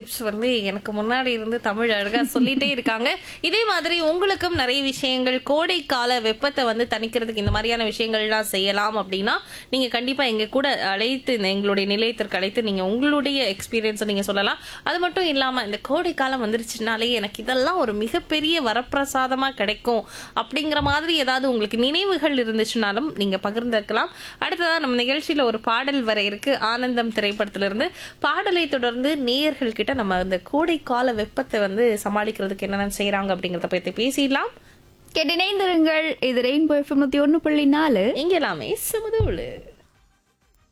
tips வந்து எனக்கு முன்னாடி இருந்து தமிழ் அழகா சொல்லிட்டே இருக்காங்க இதே மாதிரி உங்களுக்கும் நிறைய விஷயங்கள் கோடை கால வெப்பத்தை வந்து தணிக்கிறதுக்கு இந்த மாதிரியான விஷயங்கள்லாம் செய்யலாம் அப்படின்னா நீங்க கண்டிப்பா எங்க கூட அழைத்து இந்த எங்களுடைய நிலையத்திற்கு அழைத்து நீங்க உங்களுடைய எக்ஸ்பீரியன்ஸை நீங்க சொல்லலாம் அது மட்டும் இல்லாம இந்த கோடை காலம் வந்துருச்சுனாலே எனக்கு இதெல்லாம் ஒரு மிகப்பெரிய வரப்பிரசாதமா கிடைக்கும் அப்படிங்கிற மாதிரி ஏதாவது உங்களுக்கு நினைவுகள் இருந்துச்சுனாலும் நீங்க பகிர்ந்திருக்கலாம் அடுத்ததா நம்ம நிகழ்ச்சியில ஒரு பாடல் வர இருக்கு ஆனந்தம் திரைப்படத்திலிருந்து பாடலை தொடர்ந்து நேயர்கள் கிட்ட நம்ம இந்த கோடை கால வெப்பத்தை வந்து சமாளிக்கிறதுக்கு என்னென்ன செய்யறாங்க அப்படிங்கறத பத்தி பேசிடலாம் கேட்டிணைந்திருங்கள் இது ரெயின்போ எஃப்எம் நூத்தி ஒன்னு புள்ளி நாலு இங்க எல்லாமே சுமதூளு